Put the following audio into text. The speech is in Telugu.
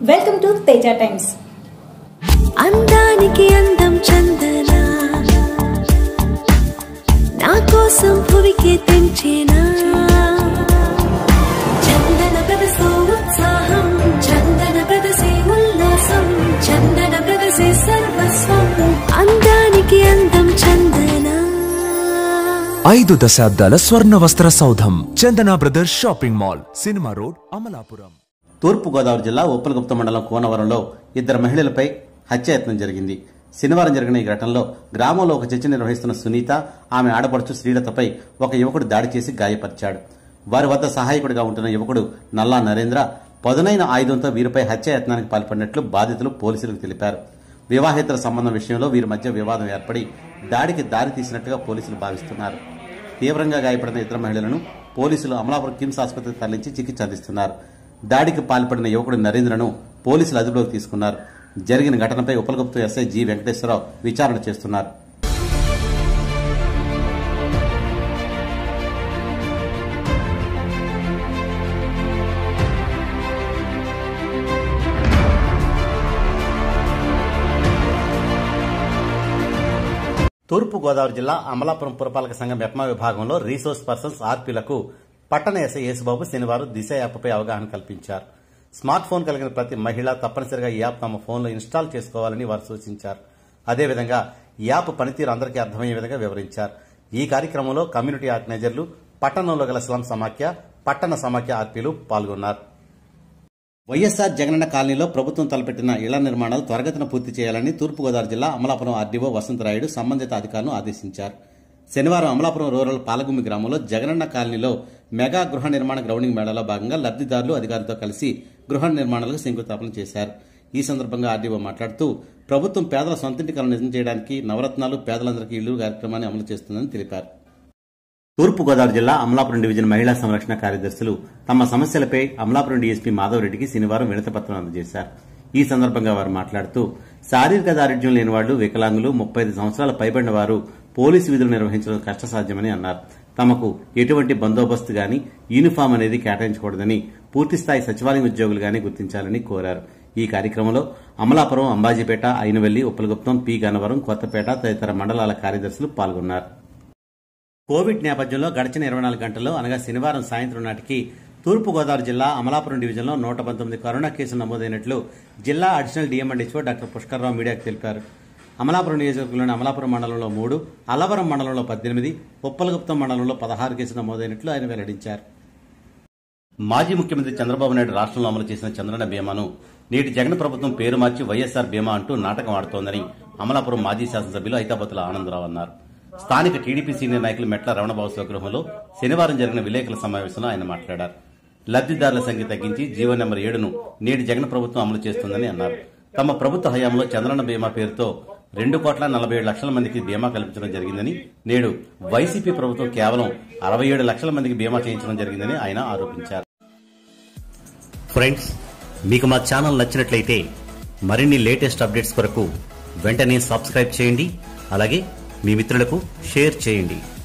వెల్కమ్ టు తేజ టైమ్స్ అందానికి అందం చందన నా కోసం భువికి తెంచేనా చందన ప్రదసో ఉత్సాహం చందన ప్రదసే ఉల్లాసం చందన ప్రదసే సర్వస్వం అందానికి అందం చందన ఐదు దశాబ్దాల స్వర్ణ వస్త్ర సౌధం Chandana brothers shopping mall cinema road Amalapuram Thurpu Godavari జిల్లా ఉప్పలగుప్త మండలం కోనవరంలో ఇద్దరు మహిళలపై హత్యాయత్నం జరిగింది శనివారం జరిగిన ఈ ఘటనలో గ్రామంలో ఒక చర్చ నిర్వహిస్తున్న సునీత ఆమె ఆడపడుచు శ్రీలతపై ఒక యువకుడు దాడి చేసి గాయపరిచాడు వారి వద్ద సహాయకుడిగా ఉంటున్న యువకుడు నల్లా నరేంద్ర పదునైన ఆయుధంతో వీరిపై హత్యాయత్నానికి పాల్పడినట్లు బాధితులు పోలీసులకు తెలిపారు వివాహేతర సంబంధం విషయంలో వీరి మధ్య వివాదం ఏర్పడి దాడికి దారి తీసినట్టుగా పోలీసులు భావిస్తున్నారు తీవ్రంగా గాయపడిన ఇద్దరు మహిళలను పోలీసులు అమలాపురం కిమ్స్ ఆసుపత్రికి తరలించి చికిత్స అందిస్తున్నారు దాడికి పాల్పడిన యువకుడు నరేంద్రను పోలీసులు అదుపులోకి తీసుకున్నారు జరిగిన ఘటనపై ఉపలగుప్త ఎస్ఐ జి వెంకటేశ్వరరావు విచారణ చేస్తున్నారు తూర్పు గోదావరి జిల్లా అమలాపురం పురపాలక సంఘం మెప్మా విభాగంలో రీసోర్స్ పర్సన్స్ ఆర్పీలకు పట్టణ ఎస్ఐ యేసుబాబు శనివారం దిశ యాప్పై అవగాహన కల్పించారు స్మార్ట్ ఫోన్ కలిగిన ప్రతి మహిళ తప్పనిసరిగా ఈ యాప్ తమ ఫోన్లో ఇన్స్టాల్ చేసుకోవాలని వారు సూచించారు అదేవిధంగా ఈ యాప్ పనితీరు అందరికీ అర్థమయ్యే విధంగా వివరించారు ఈ కార్యక్రమంలో కమ్యూనిటీ ఆర్గనైజర్లు పట్టణంలో గల స్లం సమాఖ్య పట్టణ సమాఖ్య ఆర్పీలు పాల్గొన్నారు వైఎస్ఆర్ జగనన్న కాలనీలో ప్రభుత్వం తలపెట్టిన ఇళ్ల నిర్మాణాలు త్వరగతిన పూర్తి చేయాలని తూర్పుగోదావరి జిల్లా అమలాపురం ఆర్డీఓ వసంతరాయుడు సంబంధిత అధికారులను ఆదేశించారు శనివారం అమలాపురం రూరల్ పాలగుమ్మి గ్రామంలో జగనన్న కాలనీలో మెగా గృహ నిర్మాణ గ్రౌండింగ్ మేళాలో భాగంగా లబ్దిదారులు అధికారులతో కలిసి గృహ నిర్మాణాలకు శంకుస్థాపన చేశారు ఈ సందర్భంగా ఆర్డీఓ మాట్లాడుతూ ప్రభుత్వం పేదల సొంతింటి కలను నిజం చేయడానికి నవరత్నాలు పేదలందరికీ ఇల్లు కార్యక్రమాన్ని అమలు చేస్తుందని తెలిపారు తూర్పుగోదావరి జిల్లా అమలాపురం డివిజన్ మహిళా సంరక్షణ కార్యదర్శులు తమ సమస్యలపై అమలాపురం డీఎస్పీ మాధవరెడ్డికి శనివారం వినతిపత్రం అందజేశారు ఈ సందర్భంగా వారు మాట్లాడుతూ శారీరక దారిద్ర్యం లేని వాళ్లు వికలాంగులు ముప్పై ఐదు సంవత్సరాల పైబడిన వారు పోలీసు విధులు నిర్వహించడం కష్టసాధ్యమని అన్నారు తమకు ఎటువంటి బందోబస్తు గాని యూనిఫామ్ అనేది కేటాయించకూడదని పూర్తిస్థాయి సచివాలయం ఉద్యోగులు గాని గుర్తించాలని కోరారు ఈ కార్యక్రమంలో అమలాపురం అంబాజీపేట అయినవెల్లి ఉప్పలగుప్తం పి గన్నవరం కొత్తపేట తదితర మండలాల కార్యదర్శులు పాల్గొన్నారు కోవిడ్ నేపథ్యంలో గడిచిన ఇరవై నాలుగు గంటల్లో అనగా శనివారం సాయంత్రం నాటికి తూర్పుగోదావరి జిల్లా అమలాపురం డివిజన్లో నూట పంతొమ్మిది కరోనా కేసులు నమోదైనట్లు జిల్లా additional DM and HO doctor Pushkar Rao మీడియాకు తెలిపారు అమలాపురం నియోజకవర్గంలోని అమలాపురం మండలంలో మూడు అల్లవరం మండలంలో పద్దెనిమిది ఉప్పలగుప్తం మండలంలో పదహారు కేసులు నమోదైనట్లు ఆయన వెల్లడించారు మాజీ ముఖ్యమంత్రి చంద్రబాబు నాయుడు రాష్ట్రంలో అమలు చేసిన చంద్రన్న బీమాను నేటి జగన్ ప్రభుత్వం పేరు మార్చి వైఎస్ఆర్ బీమా అంటూ నాటకం ఆడుతోందని అమలాపురం మాజీ శాసనసభ్యులు ఐతాబత్తుల ఆనందరావు అన్నారు స్థానిక టీడీపీ సీనియర్ నాయకులు మెట్ల రమణబాబు స్వగృహంలో శనివారం జరిగిన విలేకరుల సమావేశంలో ఆయన మాట్లాడారు లబ్దిదారుల సంఖ్య తగ్గించి జీవో నెంబర్ ఏడును నేటి జగన్ ప్రభుత్వం అమలు చేస్తుందని అన్నారు తమ ప్రభుత్వ హయాంలో చంద్రన్న బీమా పేరుతో రెండు కోట్ల నలభై ఏడు లక్షల మందికి బీమా కల్పించడం జరిగిందని నేడు వైసీపీ ప్రభుత్వం కేవలం అరవై ఏడు లక్షల మందికి బీమా చేయించడం జరిగిందని ఆయన ఆరోపించారు ఫ్రెండ్స్ మీకు మా ఛానల్ నచ్చినట్లయితే మరిన్ని లేటెస్ట్ అప్డేట్స్ కొరకు వెంటనే సబ్స్క్రైబ్ చేయండి అలాగే మీ మిత్రులకు షేర్ చేయండి